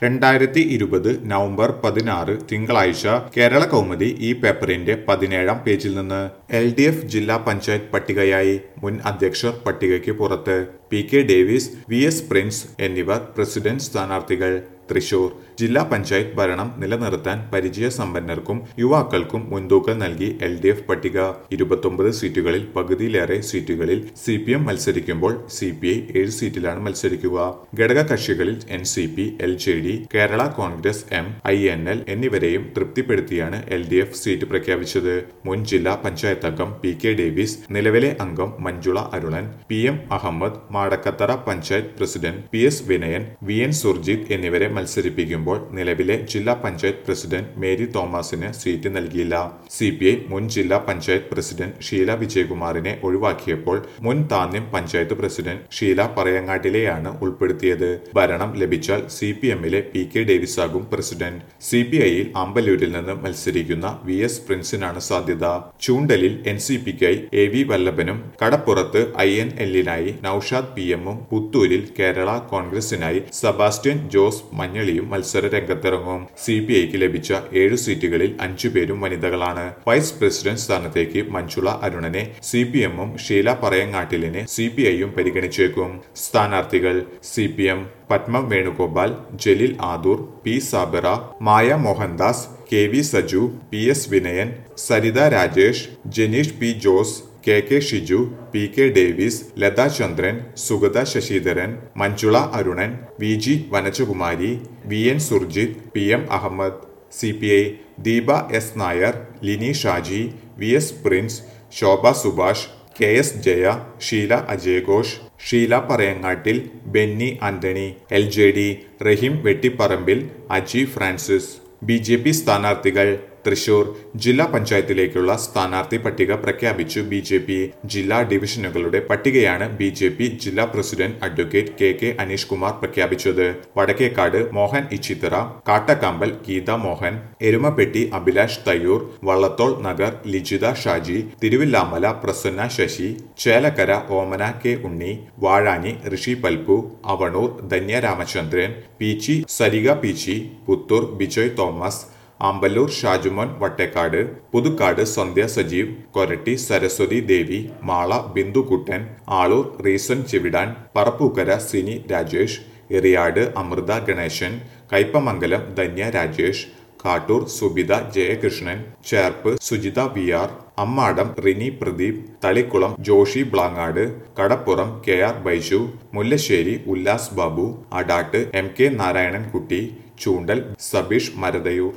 രണ്ടായിരത്തി ഇരുപത് നവംബർ പതിനാറ് തിങ്കളാഴ്ച കേരള കൗമുദി ഈ പേപ്പറിന്റെ പതിനേഴാം പേജിൽ നിന്ന് എൽ ഡി എഫ് ജില്ലാ പഞ്ചായത്ത് പട്ടികയായി മുൻ അധ്യക്ഷർ പട്ടികയ്ക്ക് പുറത്ത് P K Davis V S Prince എന്നിവർ പ്രസിഡന്റ് സ്ഥാനാർത്ഥികൾ തൃശൂർ ജില്ലാ പഞ്ചായത്ത് ഭരണം നിലനിർത്താൻ പരിചയസമ്പന്നർക്കും യുവാക്കൾക്കും മുൻതൂക്കം നൽകി എൽ ഡി എഫ് പട്ടിക ഇരുപത്തൊമ്പത് സീറ്റുകളിൽ പകുതിയിലേറെ സീറ്റുകളിൽ സി പി എം മത്സരിക്കുമ്പോൾ സി പി ഐ ഏഴ് സീറ്റിലാണ് മത്സരിക്കുക ഘടക കക്ഷികളിൽ N C P L J D Kerala Congress M I N L എന്നിവരെയും തൃപ്തിപ്പെടുത്തിയാണ് എൽ ഡി എഫ് സീറ്റ് പ്രഖ്യാപിച്ചത് മുൻ ജില്ലാ പഞ്ചായത്ത് അംഗം പി കെ ഡേവിസ് നിലവിലെ അംഗം Manjula Arunan P M Ahmed Madakkathara panchayat president P S Vinayan V N Surjith എന്നിവരെ മത്സരിപ്പിക്കുമ്പോൾ നിലവിലെ ജില്ലാ പഞ്ചായത്ത് പ്രസിഡന്റ് മേരി തോമസിന് സീറ്റ് നൽകിയില്ല സി പി ഐ മുൻ ജില്ലാ പഞ്ചായത്ത് പ്രസിഡന്റ് ഷീല വിജയകുമാറിനെ ഒഴിവാക്കിയപ്പോൾ മുൻ താന്യം പഞ്ചായത്ത് പ്രസിഡന്റ് ഷീല പറയങ്ങാട്ടിലെയാണ് ഉൾപ്പെടുത്തിയത് ഭരണം ലഭിച്ചാൽ സി പി എമ്മിലെ പി കെ ഡേവിസ് ആകും പ്രസിഡന്റ് സി പി ഐയിൽ അമ്പലൂരിൽ നിന്ന് മത്സരിക്കുന്ന വി എസ് പ്രിൻസിനാണ് സാധ്യത ചൂണ്ടലിൽ എൻ സി പിക്കായി എ വി വല്ലഭനും കടപ്പുറത്ത് ഐ എൻ എല്ലിനായി നൌഷാദ് പി എമ്മും പുത്തൂരിൽ കേരള കോൺഗ്രസിനായി സെബാസ്റ്റ്യൻ ജോസ് മഞ്ഞളിയും മത്സര രംഗത്തിറങ്ങും സി പി ഐക്ക് ലഭിച്ച ഏഴു സീറ്റുകളിൽ അഞ്ചു പേരും വനിതകളാണ് വൈസ് പ്രസിഡന്റ് സ്ഥാനത്തേക്ക് മഞ്ജുള അരുണനെ സി പി എമ്മും ഷീല പറയങ്ങാട്ടിലിനെ സി പി ഐയും പരിഗണിച്ചേക്കും സ്ഥാനാർത്ഥികൾ C P M Padma Venugopal Jaleel Adoor P Sabira Maya Mohandas K V Saju P S Vinayan Saritha Rajesh Janeesh P Jose K K Shiju P K Davis Latha Chandran Sugatha Sasidharan Manjula Arunan V G Vanajakumari V N Surjith P M Ahmed C P I Deepa S Nair Lini Shaji V S Prince Shobha Subhash K S Jaya Sheela അജയഘോഷ് Sheela Parayangattil Benny Antony L J D Raheem Vettiparambil Aji Francis B J P സ്ഥാനാർത്ഥികൾ തൃശൂർ ജില്ലാ പഞ്ചായത്തിലേക്കുള്ള സ്ഥാനാർത്ഥി പട്ടിക പ്രഖ്യാപിച്ചു B J P ജില്ലാ ഡിവിഷനുകളുടെ പട്ടികയാണ് B J P ജില്ലാ president advocate K K Aneesh Kumar പ്രഖ്യാപിച്ചത് Vadakkekad Mohan Ichithara Kattakambal Geetha Mohan Erumapetty Abhilash Thayyur Vallathol Nagar Lijitha Shaji Thiruvilwamala Prasanna Sasi Chelakkara Omana K Unni Vazhani Rishi Palpu Avanoor Dhanya Ramachandran Peechi Sarika Peechi Puthur Bijoy Thomas Amballoor Shajumon Vattekkad Puthukkad Sandhya Sajeev Koratty Saraswathi Devi Mala Bindukuttan Aloor Reeson Chevidan Parappukkara Sini Rajesh Eriyad Amritha Ganesan Kaipamangalam Dhanya Rajesh Kattoor Subitha Jayakrishnan Cherpu Sujitha V R Ammadam Rini Pradeep Thalikulam Joshi Blangad Kadappuram K R Baiju Mullassery Ullas Babu Adat M K Narayanankutty Choondal Sabeesh മരതയൂർ